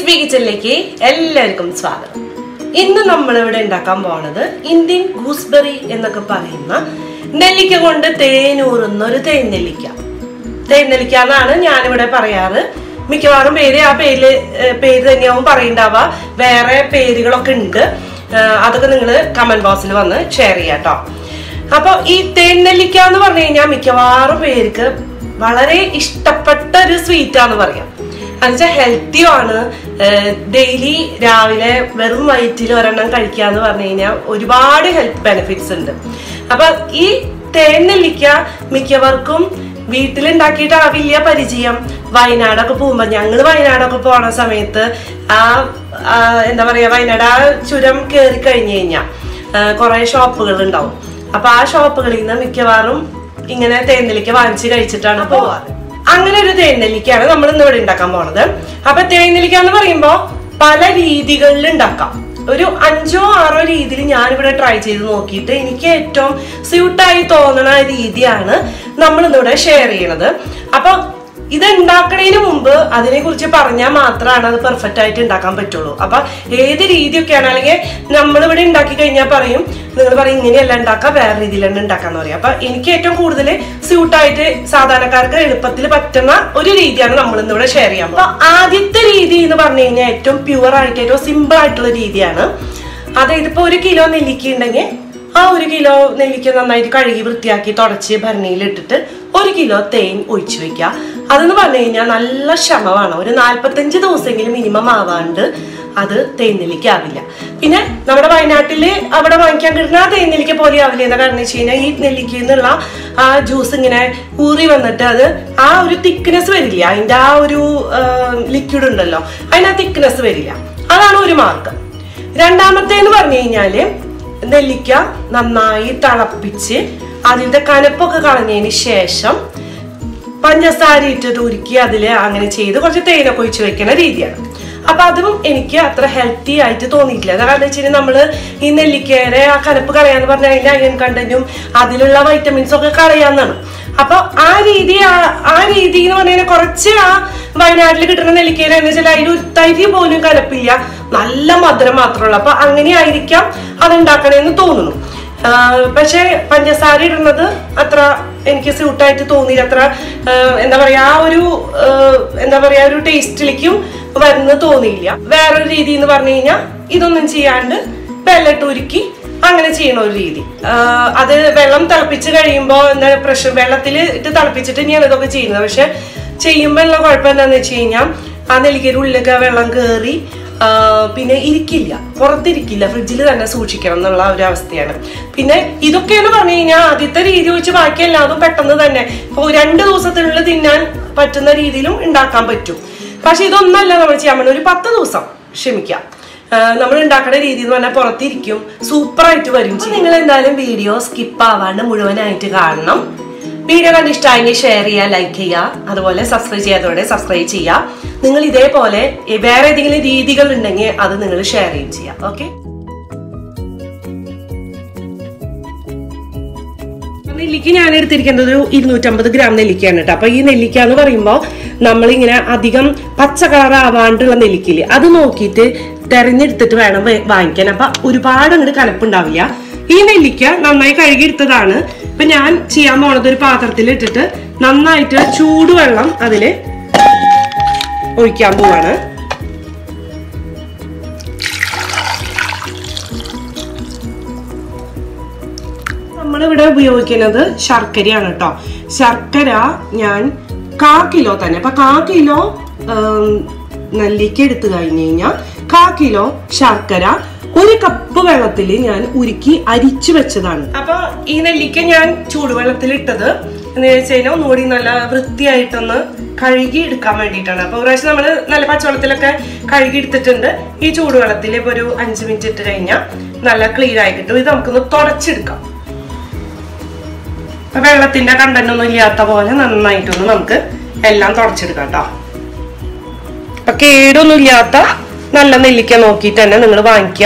S B കിച്ചണിലേക്ക് എല്ലാവർക്കും സ്വാഗതം ഇന്ന് നമ്മൾ ഇവിടെ ഉണ്ടാക്കാൻ പോണത് ഇന്ത്യൻ ഗൂസ്ബെറി എന്നൊക്കെ പറയുന്ന നെല്ലിക്ക കൊണ്ട് തേനൂറുന്ന ഒരു തേൻ നെല്ലിക്ക തേൻ നെല്ലിക്ക എന്നാണ് ഞാനിവിടെ പറയാറ് മിക്കവാറും പേര് ആ പേര് ഏർ പേര് തന്നെയാവും പറയണ്ടാവുക വേറെ പേരുകളൊക്കെ ഉണ്ട് ഏർ അതൊക്കെ നിങ്ങൾ കമന്റ് ബോക്സിൽ വന്ന് ഷെയർ ചെയ്യാം കേട്ടോ അപ്പൊ ഈ തേൻ നെല്ലിക്ക എന്ന് പറഞ്ഞു കഴിഞ്ഞാൽ മിക്കവാറും പേർക്ക് വളരെ ഇഷ്ടപ്പെട്ട ഒരു സ്വീറ്റ് ആന്ന് പറയാം എന്നുവെച്ചാൽ ഹെൽത്തിയും ആണ് ഡെയിലി രാവിലെ വെറും വയറ്റിൽ ഒരെണ്ണം കഴിക്കുക എന്ന് പറഞ്ഞു കഴിഞ്ഞാൽ ഒരുപാട് ഹെൽത്ത് ബെനിഫിറ്റ്സ് ഉണ്ട് അപ്പൊ ഈ തേൻ നെല്ലിക്ക മിക്കവർക്കും വീട്ടിലുണ്ടാക്കിയിട്ടാവില്ല പരിചയം വയനാടൊക്കെ പോകുമ്പോ ഞങ്ങള് വയനാടൊക്കെ പോണ സമയത്ത് ആ ആ, എന്താ പറയാ വയനാട് ആ ചുരം കയറി കഴിഞ്ഞു കഴിഞ്ഞാൽ കുറെ ഷോപ്പുകൾ ഉണ്ടാവും അപ്പൊ ആ ഷോപ്പുകളിൽ നിന്ന് മിക്കവാറും ഇങ്ങനെ തേനെല്ലിക്ക വാങ്ങിച്ച് കഴിച്ചിട്ടാണ് പോവാറ് അങ്ങനെ ഒരു തേനെല്ലിക്കയാണ് നമ്മൾ ഇന്ന് ഇവിടെ ഉണ്ടാക്കാൻ പോണത് അപ്പൊ തേനെല്ലിക്ക എന്ന് പറയുമ്പോ പല രീതികളിൽ ഉണ്ടാക്കാം ഒരു അഞ്ചോ ആറോ രീതിയിൽ ഞാനിവിടെ ട്രൈ ചെയ്ത് നോക്കിയിട്ട് എനിക്ക് ഏറ്റവും സ്യൂട്ടായി തോന്നുന്ന രീതിയാണ് നമ്മൾ ഇന്നിവിടെ ഷെയർ ചെയ്യണത് അപ്പൊ ഇത് ഉണ്ടാക്കണതിന് മുമ്പ് അതിനെ കുറിച്ച് പറഞ്ഞാൽ മാത്രമാണ് അത് പെർഫെക്റ്റ് ആയിട്ട് ഉണ്ടാക്കാൻ പറ്റുള്ളൂ അപ്പൊ ഏത് രീതിയൊക്കെയാണ് അല്ലെങ്കിൽ നമ്മളിവിടെ ഉണ്ടാക്കി കഴിഞ്ഞാൽ പറയും നിങ്ങൾ പറയും ഇങ്ങനെയല്ല ഉണ്ടാക്കാം വേറെ രീതിയിലാണ് ഉണ്ടാക്കാന്ന് പറയും അപ്പൊ എനിക്ക് ഏറ്റവും കൂടുതൽ സ്യൂട്ടായിട്ട് സാധാരണക്കാർക്ക് എളുപ്പത്തിൽ പറ്റുന്ന ഒരു രീതിയാണ് നമ്മൾ ഇന്നിവിടെ ഷെയർ ചെയ്യാൻ പോകുന്നത് അപ്പൊ ആദ്യത്തെ രീതി എന്ന് പറഞ്ഞു കഴിഞ്ഞാൽ ഏറ്റവും പ്യുവർ ആയിട്ട് ഏറ്റവും സിമ്പിൾ ആയിട്ടുള്ള രീതിയാണ് അതായത് ഇപ്പൊ ഒരു കിലോ നെല്ലിക്ക ഉണ്ടെങ്കിൽ ആ ഒരു കിലോ നെല്ലിക്ക നന്നായിട്ട് കഴുകി വൃത്തിയാക്കി തുടച്ച് ഭരണിയിൽ ഇട്ടിട്ട് ഒരു കിലോ തേൻ ഒഴിച്ചു വെക്കുക അതെന്ന് പറഞ്ഞു കഴിഞ്ഞാൽ നല്ല ക്ഷമമാണ് ഒരു നാല്പത്തഞ്ച് ദിവസമെങ്കിലും മിനിമം ആവാണ്ട് അത് തേൻ നെല്ലിക്ക ആവില്ല പിന്നെ നമ്മുടെ വയനാട്ടില് അവിടെ വാങ്ങിക്കാൻ കിട്ടുന്ന ആ തേൻ നെല്ലിക്ക പോലെ ആവില്ല എന്താ കാരണം വെച്ച് കഴിഞ്ഞാൽ ഈ നെല്ലിക്കയിൽ നിന്നുള്ള ആ ജ്യൂസ് ഇങ്ങനെ ഊറി വന്നിട്ട് അത് ആ ഒരു തിക്നെസ് വരില്ല അതിന്റെ ആ ഒരു ലിക്വിഡ് ഉണ്ടല്ലോ അതിന് ആ തിക്നെസ് വരില്ല അതാണ് ഒരു മാർഗം രണ്ടാമത്തേന്ന് പറഞ്ഞു കഴിഞ്ഞാല് നെല്ലിക്ക നന്നായി തിളപ്പിച്ച് അതിന്റെ കനപ്പൊക്കെ കളഞ്ഞതിന് ശേഷം പഞ്ചസാര ഇട്ടിട്ട് ഉരുക്കി അതിൽ അങ്ങനെ ചെയ്ത് കുറച്ച് തേനൊക്കെ ഒഴിച്ച് വെക്കുന്ന രീതിയാണ് അപ്പൊ അതും എനിക്ക് അത്ര ഹെൽത്തി ആയിട്ട് തോന്നിയിട്ടില്ല കാരണം വെച്ച് കഴിഞ്ഞാൽ നമ്മള് ഈ നെല്ലിക്കയുടെ ആ കനപ്പ് കളയാന്ന് പറഞ്ഞാൽ അതിന്റെ അയൺ കണ്ടന്റും അതിലുള്ള വൈറ്റമിൻസും ഒക്കെ കളയാന്നാണ് അപ്പൊ ആ രീതി ആ- ആ രീതി എന്ന് പറഞ്ഞാൽ കുറച്ച് ആ വയനാട്ടിൽ കിട്ടുന്ന നെല്ലിക്കയിൽ എന്ന് വെച്ചാൽ അതിൽ ഒരു തരി പോലും കലപ്പില്ല നല്ല മധുരം മാത്രമുള്ളൂ അപ്പൊ അങ്ങനെ ആയിരിക്കാം അത് ഉണ്ടാക്കണേന്ന് തോന്നുന്നു ആഹ് പക്ഷെ പഞ്ചസാര ഇടുന്നത് അത്ര എനിക്ക് സ്യൂട്ടായിട്ട് തോന്നിയില്ല അത്ര ആഹ് എന്താ പറയാ ആ ഒരു ആഹ് എന്താ പറയാ ഒരു ടേസ്റ്റിലേക്കും വരുന്നത് തോന്നിയില്ല വേറൊരു രീതി എന്ന് പറഞ്ഞു കഴിഞ്ഞാൽ ഇതൊന്നും ചെയ്യാണ്ട് വെള്ളിട്ട് ഉരുക്കി അങ്ങനെ ചെയ്യണ ഒരു രീതി ആഹ് അത് വെള്ളം തിളപ്പിച്ച് കഴിയുമ്പോൾ എന്താ പ്രഷർ വെള്ളത്തിൽ ഇട്ട് തിളപ്പിച്ചിട്ട് തന്നെയാണ് ഇതൊക്കെ ചെയ്യുന്നത് പക്ഷെ ചെയ്യുമ്പോൾ ഉള്ള കുഴപ്പം എന്താണെന്ന് വെച്ച് കഴിഞ്ഞാൽ ആ നെല്ലിക്കയുടെ ഉള്ളിലൊക്കെ വെള്ളം കയറി ആ, പിന്നെ ഇരിക്കില്ല പുറത്തിരിക്കില്ല ഫ്രിഡ്ജിൽ തന്നെ സൂക്ഷിക്കണം എന്നുള്ള ഒരു അവസ്ഥയാണ് പിന്നെ ഇതൊക്കെയാണ് പറഞ്ഞു കഴിഞ്ഞാൽ ആദ്യത്തെ രീതി വെച്ച് ബാക്കി എല്ലാതും പെട്ടെന്ന് തന്നെ ഇപ്പോൾ രണ്ട് ദിവസത്തിനുള്ളിൽ തിന്നാൻ പറ്റുന്ന രീതിയിലും ഉണ്ടാക്കാൻ പറ്റും പക്ഷെ ഇതൊന്നല്ല നമ്മൾ ചെയ്യാൻ പറ്റുന്നത് ഒരു പത്ത് ദിവസം ക്ഷമിക്കാം നമ്മൾ ഉണ്ടാക്കുന്ന രീതി എന്ന് പറഞ്ഞാൽ പുറത്തിരിക്കും സൂപ്പറായിട്ട് വരും നിങ്ങൾ എന്തായാലും വീഡിയോ സ്കിപ്പ് ആവാണ്ട് മുഴുവനായിട്ട് കാണണം വീഡിയോ കണ്ട് ഇഷ്ടമായെങ്കിൽ ഷെയർ ചെയ്യുക ലൈക്ക് ചെയ്യുക അതുപോലെ സബ്സ്ക്രൈബ് ചെയ്യാത്തവരെ സബ്സ്ക്രൈബ് ചെയ്യുക നിങ്ങൾ ഇതേപോലെ എ- വേറെ ഏതെങ്കിലും രീതികൾ ഉണ്ടെങ്കിൽ അത് നിങ്ങൾ ഷെയർ ചെയ്യും ചെയ്യാം ഓക്കെ നെല്ലിക്ക ഞാൻ എടുത്തിരിക്കുന്നത് ഒരു ഇരുന്നൂറ്റമ്പത് ഗ്രാം നെല്ലിക്കയാണ് കേട്ടോ അപ്പൊ ഈ നെല്ലിക്ക എന്ന് പറയുമ്പോൾ നമ്മളിങ്ങനെ അധികം പച്ച കളർ ആവാണ്ടുള്ള നെല്ലിക്കില്ലേ അത് നോക്കിയിട്ട് തെരഞ്ഞെടുത്തിട്ട് വേണം വേ- വാങ്ങിക്കാൻ അപ്പൊ ഒരുപാട് അങ്ങോട്ട് കലപ്പുണ്ടാവില്ല ഈ നെല്ലിക്ക നന്നായി കഴുകിയെടുത്തതാണ് ഇപ്പൊ ഞാൻ ചെയ്യാൻ പോണത് ഒരു പാത്രത്തിൽ ഇട്ടിട്ട് നന്നായിട്ട് ചൂടുവെള്ളം അതില് ഒഴിക്കാൻ പോവാണ് നമ്മളിവിടെ ഉപയോഗിക്കുന്നത് ശർക്കരയാണ് കേട്ടോ ശർക്കര ഞാൻ കാ കിലോ തന്നെ അപ്പൊ കാ കിലോ ഉം, നെല്ലിക്ക എടുത്തു കഴിഞ്ഞു കഴിഞ്ഞാൽ കാ കിലോ ശർക്കര ഒരു കപ്പ് വെള്ളത്തിൽ ഞാൻ ഉരുക്കി അരിച്ചു വെച്ചതാണ് അപ്പൊ ഈ നെല്ലിക്ക ഞാൻ ചൂടുവെള്ളത്തിൽ ഇട്ടത് എന്ന് വെച്ച് കഴിഞ്ഞാൽ ഒന്നുകൂടി നല്ല വൃത്തിയായിട്ടൊന്ന് കഴുകി എടുക്കാൻ വേണ്ടിയിട്ടാണ് അപ്പൊ ഒരു പ്രാവശ്യം നമ്മൾ നല്ല പച്ചവെള്ളത്തിലൊക്കെ കഴുകി എടുത്തിട്ടുണ്ട് ഈ ചൂടുവെള്ളത്തിൽ ഇപ്പൊ ഒരു അഞ്ച് മിനിറ്റ് ഇട്ട് കഴിഞ്ഞാൽ നല്ല ക്ലീൻ ആയി കിട്ടും ഇത് നമുക്കൊന്ന് തുടച്ചെടുക്കാം അപ്പൊ വെള്ളത്തിന്റെ കണ്ടന്റ് ഒന്നും ഇല്ലാത്ത പോലെ നന്നായിട്ടൊന്ന് നമുക്ക് എല്ലാം തുടച്ചെടുക്കാം കേട്ടോ അപ്പൊ കേടൊന്നും ഇല്ലാത്ത നല്ല നെല്ലിക്ക നോക്കിയിട്ട് തന്നെ നിങ്ങൾ വാങ്ങിക്കുക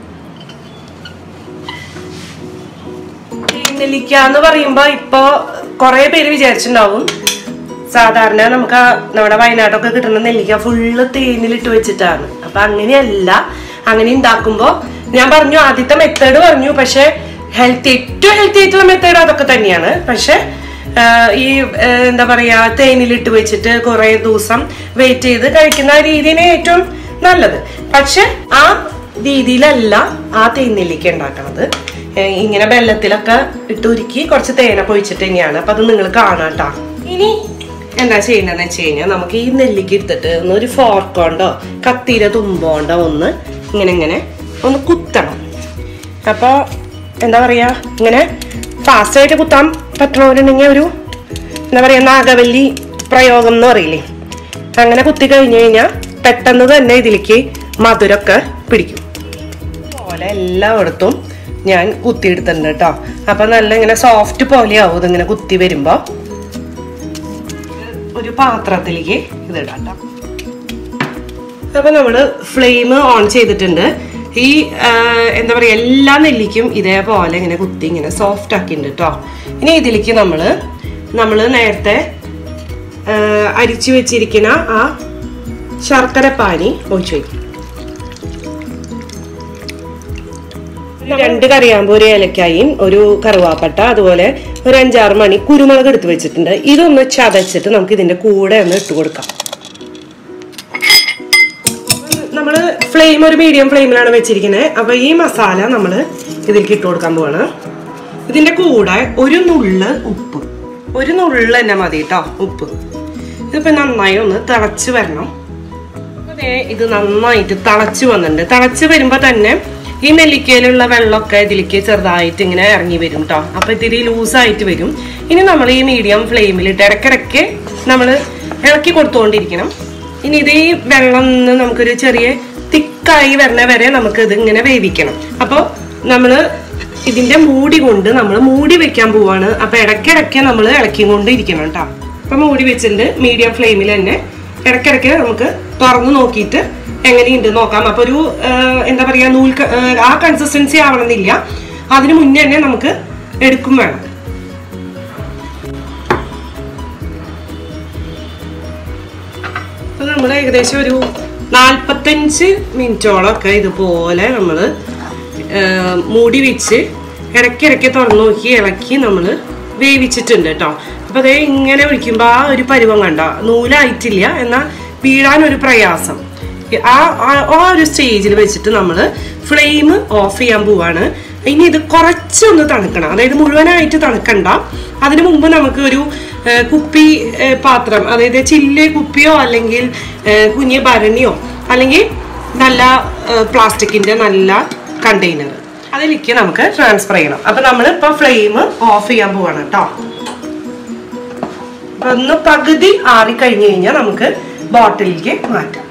നെല്ലിക്ക എന്ന് പറയുമ്പോ ഇപ്പൊ കുറെ പേര് വിചാരിച്ചിട്ടുണ്ടാവും സാധാരണ നമുക്ക് ആ നമ്മുടെ വയനാട്ടൊക്കെ കിട്ടുന്ന നെല്ലിക്ക ഫുള്ള് തേനിലിട്ട് വെച്ചിട്ടാണ് അപ്പൊ അങ്ങനെയല്ല അങ്ങനെ ഉണ്ടാക്കുമ്പോ ഞാൻ പറഞ്ഞു ആദ്യത്തെ മെത്തേഡ് പറഞ്ഞു പക്ഷെ ഹെൽത്തി ഏറ്റവും ഹെൽത്തി ആയിട്ടുള്ള മെത്തേഡ് അതൊക്കെ തന്നെയാണ് പക്ഷെ ആഹ് ഈ ആഹ് എന്താ പറയാ തേനിലിട്ട് വെച്ചിട്ട് കുറെ ദിവസം വെയിറ്റ് ചെയ്ത് കഴിക്കുന്ന ആ രീതിയാണ് ഏറ്റവും നല്ലത് പക്ഷെ ആ രീതിയിലല്ല ആ തേനെല്ലിക്ക ഉണ്ടാക്കണത് ഏഹ് ഇങ്ങനെ വെള്ളത്തിലൊക്കെ ഇട്ട് ഉരുക്കി കുറച്ച് തേനൊക്കെ ഒഴിച്ചിട്ട് തന്നെയാണ് അപ്പൊ അത് നിങ്ങൾ കാണാട്ടാ ഇനി എന്താ ചെയ്യണമെന്ന് വെച്ച് കഴിഞ്ഞാൽ നമുക്ക് ഈ നെല്ലിക്ക എടുത്തിട്ട് ഒന്ന് ഒരു ഫോർക്കോണ്ടോ കത്തിര തുമ്പോണ്ടോ ഒന്ന് ഇങ്ങനെ ഇങ്ങനെ ഒന്ന് കുത്തണം അപ്പോൾ എന്താ പറയാ ഇങ്ങനെ ഫാസ്റ്റ് ആയിട്ട് കുത്താൻ പറ്റണവരുണ്ടെങ്കിൽ ഒരു എന്താ പറയാ നാഗവല്ലി പ്രയോഗം എന്ന് പറയില്ലേ അങ്ങനെ കുത്തി കഴിഞ്ഞു കഴിഞ്ഞാൽ പെട്ടെന്ന് തന്നെ ഇതിലേക്ക് മധുരമൊക്കെ പിടിക്കും പോലെ എല്ലായിടത്തും ഞാൻ കുത്തിയെടുത്തിട്ടുണ്ട് കേട്ടോ അപ്പൊ നല്ല ഇങ്ങനെ സോഫ്റ്റ് പോലെയാവും ഇതിങ്ങനെ കുത്തി വരുമ്പോ ഒരു പാത്രത്തിലേക്ക് ഇത് ഇടാം ട്ടോ. അപ്പൊ നമ്മള് ഫ്ലെയിം ഓൺ ചെയ്തിട്ടുണ്ട് ഈ ആ, എന്താ പറയാ എല്ലാ നെല്ലിക്കും ഇതേപോലെ ഇങ്ങനെ കുത്തി ഇങ്ങനെ സോഫ്റ്റ് ആക്കിയിട്ടുണ്ട് കേട്ടോ ഇനി ഇതിലേക്ക് നമ്മള് നമ്മള് നേരത്തെ ആ, അരിച്ചു വെച്ചിരിക്കുന്ന ആ ശർക്കര പാനി ഒഴിച്ചു വയ്ക്കും രണ്ട് കറിയാകുമ്പോൾ ഒരു ഏലക്കായും ഒരു കറുവാപ്പട്ട അതുപോലെ ഒരു അഞ്ചാറ് മണി കുരുമുളക് എടുത്ത് വെച്ചിട്ടുണ്ട് ഇതൊന്ന് ചതച്ചിട്ട് നമുക്ക് ഇതിന്റെ കൂടെ ഒന്ന് ഇട്ട് കൊടുക്കാം നമ്മൾ ഫ്ലെയിം ഒരു മീഡിയം ഫ്ലെയിമിലാണ് വെച്ചിരിക്കുന്നത് അപ്പൊ ഈ മസാല നമ്മൾ ഇതിലേക്ക് ഇട്ട് കൊടുക്കാൻ പോവാണ് ഇതിന്റെ കൂടെ ഒരു നുള്ള് ഉപ്പ് ഒരു നുള്ള് തന്നെ മതി കേട്ടോ ഉപ്പ് ഇതിപ്പോ നന്നായി ഒന്ന് തിളച്ച് വരണം അതെ ഇത് നന്നായിട്ട് തിളച്ച് വന്നിട്ടുണ്ട് തിളച്ച് വരുമ്പോ തന്നെ ഈ നെല്ലിക്കയിലുള്ള വെള്ളമൊക്കെ ഇതിലേക്ക് ചെറുതായിട്ട് ഇങ്ങനെ ഇറങ്ങി വരും കേട്ടോ അപ്പൊ ഇത്തിരി ലൂസായിട്ട് വരും ഇനി നമ്മൾ ഈ മീഡിയം ഫ്ലെയിമിലിട്ട് ഇടയ്ക്കിടയ്ക്ക് നമ്മൾ ഇളക്കി കൊടുത്തുകൊണ്ടിരിക്കണം ഇനി ഇത് ഈ വെള്ളം ഒന്ന് നമുക്കൊരു ചെറിയ തിക്കായി വരണ വരെ നമുക്ക് ഇത് ഇങ്ങനെ വേവിക്കണം അപ്പോൾ നമ്മൾ ഇതിന്റെ മൂടി കൊണ്ട് നമ്മൾ മൂടി വെക്കാൻ പോവാണ് അപ്പൊ ഇടയ്ക്കിടയ്ക്ക് നമ്മൾ ഇളക്കി കൊണ്ട് ഇരിക്കണം കേട്ടോ അപ്പൊ മൂടി വെച്ചിട്ടുണ്ട് മീഡിയം ഫ്ലെയിമിൽ തന്നെ ഇടയ്ക്കിടയ്ക്ക് നമുക്ക് തുറന്നു നോക്കിയിട്ട് എങ്ങനെയുണ്ട് നോക്കാം അപ്പൊ ഒരു ആ, എന്താ പറയാ നൂൽ ക- ആ, ആ കൺസിസ്റ്റൻസി ആവണമെന്നില്ല അതിന് മുന്നേ തന്നെ നമുക്ക് എടുക്കും വേണം അപ്പൊ നമ്മൾ ഏകദേശം ഒരു നാൽപ്പത്തഞ്ച് മിനിറ്റോളം ഒക്കെ ഇതുപോലെ നമ്മൾ മൂടി വെച്ച് ഇടയ്ക്കിടയ്ക്ക് തുറന്നു നോക്കി ഇളക്കി നമ്മൾ വേവിച്ചിട്ടുണ്ട് കേട്ടോ അപ്പൊ അതേ ഇങ്ങനെ ഒഴിക്കുമ്പോൾ ആ ഒരു പരുവം കണ്ട നൂലായിട്ടില്ല എന്നാൽ വീഴാൻ ഒരു പ്രയാസം ആ ആ- ആ ഒരു സ്റ്റേജിൽ വെച്ചിട്ട് നമ്മൾ ഫ്ലെയിം ഓഫ് ചെയ്യാൻ പോവാണ് ഇനി ഇത് കുറച്ചൊന്ന് തണുക്കണം അതായത് മുഴുവനായിട്ട് തണുക്കണ്ട അതിനു മുമ്പ് നമുക്ക് ഒരു ആ, കുപ്പി ആ, പാത്രം അതായത് ചില്ല് കുപ്പിയോ അല്ലെങ്കിൽ ആ, കുഞ്ഞ് ഭരണിയോ അല്ലെങ്കിൽ നല്ല പ്ലാസ്റ്റിക്കിന്റെ നല്ല കണ്ടെയ്നർ അതിലേക്ക് നമുക്ക് ട്രാൻസ്ഫർ ചെയ്യണം അപ്പൊ നമ്മൾ ഇപ്പൊ ഫ്ലെയിം ഓഫ് ചെയ്യാൻ പോവാണ് കേട്ടോ അപ്പൊ ഒന്ന് പകുതി ആറി കഴിഞ്ഞു കഴിഞ്ഞാൽ നമുക്ക് ബോട്ടിലേക്ക് മാറ്റാം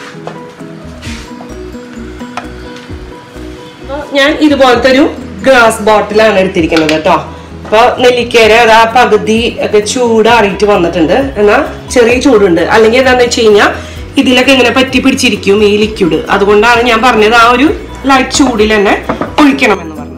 അപ്പൊ ഞാൻ ഇതുപോലത്തെ ഒരു ഗ്ലാസ് ബോട്ടിലാണ് എടുത്തിരിക്കുന്നത് കേട്ടോ അപ്പൊ നെല്ലിക്കേര അത് ആ പകുതി ഒക്കെ ചൂടാറിയിട്ട് വന്നിട്ടുണ്ട് എന്നാൽ ചെറിയ ചൂടുണ്ട് അല്ലെങ്കിൽ എന്താന്ന് വെച്ച് കഴിഞ്ഞാൽ ഇതിലൊക്കെ ഇങ്ങനെ പറ്റി പിടിച്ചിരിക്കും ഈ ലിക്വിഡ് അതുകൊണ്ടാണ് ഞാൻ പറഞ്ഞത് ആ ഒരു ലൈറ്റ് ചൂടിൽ തന്നെ ഒഴിക്കണമെന്ന് പറഞ്ഞത്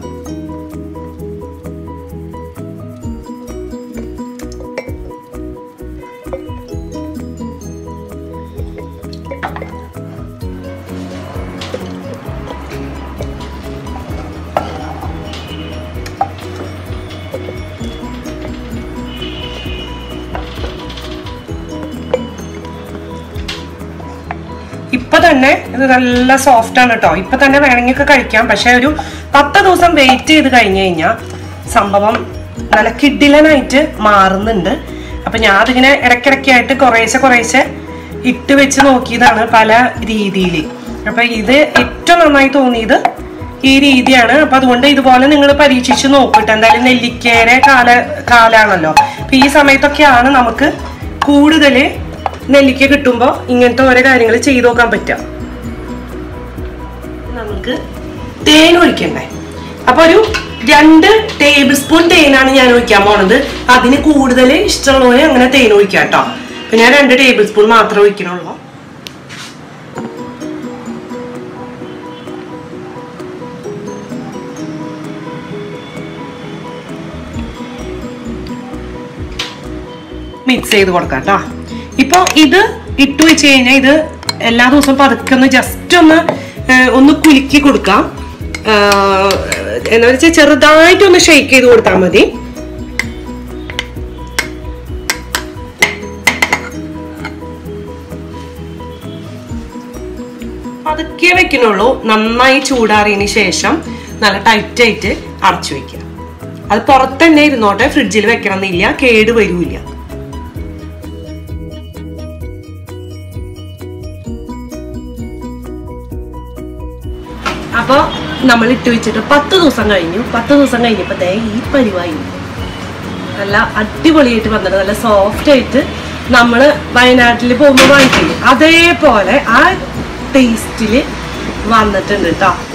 ഇപ്പൊ തന്നെ ഇത് നല്ല സോഫ്റ്റ് ആണ് കേട്ടോ ഇപ്പൊ തന്നെ വേണമെങ്കിൽ ഒക്കെ കഴിക്കാം പക്ഷെ ഒരു പത്ത് ദിവസം വെയിറ്റ് ചെയ്ത് കഴിഞ്ഞു കഴിഞ്ഞാൽ സംഭവം നല്ല കിഡിലനായിട്ട് മാറുന്നുണ്ട് അപ്പൊ ഞാൻ അതിങ്ങനെ ഇടയ്ക്കിടയ്ക്കായിട്ട് കുറേശ്ശെ കുറേശ്ശെ ഇട്ട് വെച്ച് നോക്കിയതാണ് പല രീതിയിൽ അപ്പൊ ഇത് ഏറ്റവും നന്നായി തോന്നിയത് ഈ രീതിയാണ് അപ്പൊ അതുകൊണ്ട് ഇതുപോലെ നിങ്ങൾ പരീക്ഷിച്ച് നോക്കിട്ട് എന്തായാലും നെല്ലിക്കേരെ കാല കാലാണല്ലോ അപ്പൊ ഈ സമയത്തൊക്കെയാണ് നമുക്ക് കൂടുതല് നെല്ലിക്ക കിട്ടുമ്പോൾ ഇങ്ങനത്തെ ഓരോ കാര്യങ്ങൾ ചെയ്തു നോക്കാൻ പറ്റുക നമുക്ക് തേൻ ഒഴിക്കണ്ടേ അപ്പൊ ഒരു രണ്ട് ടേബിൾ സ്പൂൺ തേനാണ് ഞാൻ ഒഴിക്കാൻ പോണത് അതിന് കൂടുതൽ ഇഷ്ടമുള്ളവര് അങ്ങനെ തേൻ ഒഴിക്കാം കേട്ടോ അപ്പൊ ഞാൻ രണ്ട് ടേബിൾ സ്പൂൺ മാത്രമേ ഒഴിക്കണുള്ളൂ മിക്സ് ചെയ്ത് കൊടുക്കാം കേട്ടോ ഇപ്പോൾ ഇത് ഇട്ട് വെച്ച് കഴിഞ്ഞാൽ ഇത് എല്ലാ ദിവസവും പതുക്കെ ഒന്ന് ജസ്റ്റ് ഒന്ന് ആ, ഒന്ന് കുലുക്കി കൊടുക്കാം ആ, എന്താ വെച്ചാൽ ചെറുതായിട്ടൊന്ന് ഷെയ്ക്ക് ചെയ്ത് കൊടുത്താൽ മതി പതുക്കെ വെക്കണുള്ളൂ നന്നായി ചൂടാറിയതിന് ശേഷം നല്ല ടൈറ്റ് ആയിട്ട് അടച്ചു വെക്കുക അത് പുറത്ത് തന്നെ ഇരുന്നോട്ടെ ഫ്രിഡ്ജിൽ വെക്കണം എന്നില്ല കേട് വരൂല അപ്പൊ നമ്മൾ ഇട്ട് വെച്ചിട്ട് പത്ത് ദിവസം കഴിഞ്ഞു പത്ത് ദിവസം കഴിഞ്ഞപ്പോ ദേ ഈ പരിവായി നല്ല അടിപൊളിയായിട്ട് വന്നിട്ട് നല്ല സോഫ്റ്റ് ആയിട്ട് നമ്മള് വയനാട്ടിൽ പോകുമ്പോൾ വാങ്ങിക്കില്ലേ അതേപോലെ ആ ടേസ്റ്റില് വന്നിട്ടുണ്ട് കേട്ടോ